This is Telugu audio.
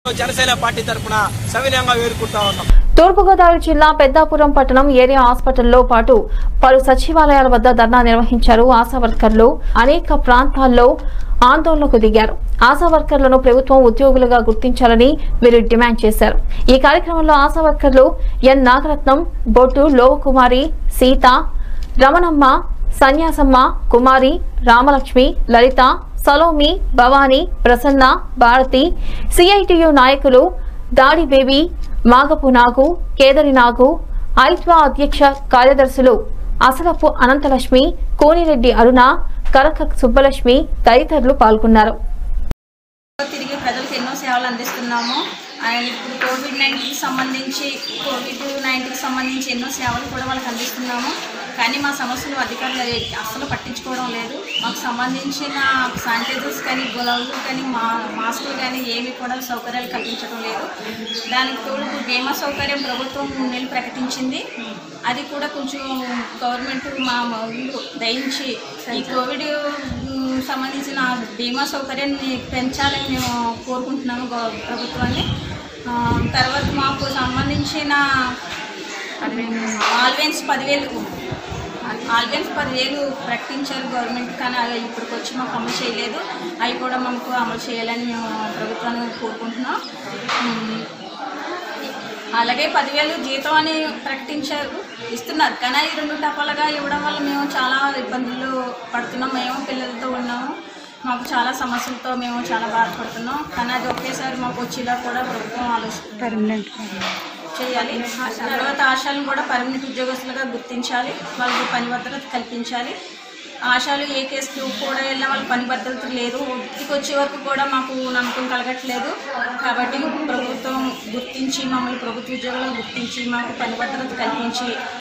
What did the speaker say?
జనసేన పార్టీ తరఫున సవినయంగా వేడుకుంటా ఉన్నాం తూర్పుగోదావరి జిల్లా పెద్దాపురం పట్టణం ఏరియా హాస్పిటల్లో పాటు పలు సచివాలయాల వద్ద ధర్నా నిర్వహించారు ఆశా వర్కర్లు అనేక ప్రాంతాల్లో ఆందోళనకు దిగారు ఆశా వర్కర్లను ప్రభుత్వం ఉద్యోగులుగా గుర్తించాలని వీరు డిమాండ్ చేశారు ఈ కార్యక్రమంలో ఆశా వర్కర్లు ఎన్ నాగరత్నం బొట్టు లోవకుమారి సీత రమణమ్మ సన్యాసమ్మ కుమారి రామలక్ష్మి లలిత సలోమి భవానీ ప్రసన్న భారతి సిఐటియు నాయకులు దాడి బేబీ మాగపు నాగు కేదరి నాగు ఐత్వా అధ్యక్ష కార్యదర్శులు అసలపు అనంతలక్ష్మి కోనిరెడ్డి అరుణ కరక సుబ్బలక్ష్మి తదితరులు పాల్గొన్నారు తిరిగి ప్రజలకు ఎన్నో సేవలు అందిస్తున్నాము అండ్ ఇప్పుడు కోవిడ్ నైన్టీన్కి సంబంధించి కోవిడ్ నైన్టీన్కి సంబంధించి ఎన్నో సేవలు కూడా వాళ్ళకి అందిస్తున్నాము కానీ మా సమస్యలు అధికారులు అస్సలు పట్టించుకోవడం లేదు మాకు సంబంధించిన శానిటైజర్స్ కానీ గ్లౌజులు కానీ మా మాస్కులు కానీ ఏమి కూడా సౌకర్యాలు కల్పించడం లేదు దానికి తోడు ఇప్పుడు బీమా సౌకర్యం ప్రభుత్వం మూడు నెలలు ప్రకటించింది అది కూడా కొంచెం గవర్నమెంట్ మా ముందు దయించి ఈ కోవిడ్ ఉమ్, సంబంధించిన బీమా సౌకర్యాన్ని పెంచాలని మేము కోరుకుంటున్నాము గవ- ప్రభుత్వాన్ని ఆ, తర్వాత మాకు సంబంధించిన ఆల్వెన్స్ పదివేలు ఆల్వెన్స్ పదివేలు ప్రకటించారు గవర్నమెంట్ కానీ అవి ఇప్పటికి వచ్చి మాకు అమలు చేయలేదు అవి కూడా మాకు అమలు చేయాలని మేము ప్రభుత్వాన్ని కోరుకుంటున్నాం ఉమ్, అలాగే పదివేలు జీతం అని ప్రకటించారు ఇస్తున్నారు కానీ అది రెండు టపాలుగా ఇవ్వడం వల్ల మేము చాలా ఇబ్బందులు పడుతున్నాం మేము పిల్లలతో ఉన్నాము మాకు చాలా సమస్యలతో మేము చాలా బాధపడుతున్నాం కానీ అది ఒకేసారి మాకు వచ్చేలా కూడా ప్రభుత్వం ఆలోచిస్తుంది చేయాలి తర్వాత ఆశాలను కూడా పర్మనెంట్ ఉద్యోగస్తులుగా గుర్తించాలి వాళ్ళకి పని భద్రత కల్పించాలి ఆశాలు ఏ కేసుకి కూడా వెళ్ళినా వాళ్ళకి పని భద్రత లేదు ఇంటికి వచ్చే వరకు కూడా మాకు నమ్మకం కలగట్లేదు కాబట్టి ప్రభుత్వం గుర్తించి మమ్మల్ని ప్రభుత్వ ఉద్యోగాలు గుర్తించి మాకు పని భద్రత కల్పించి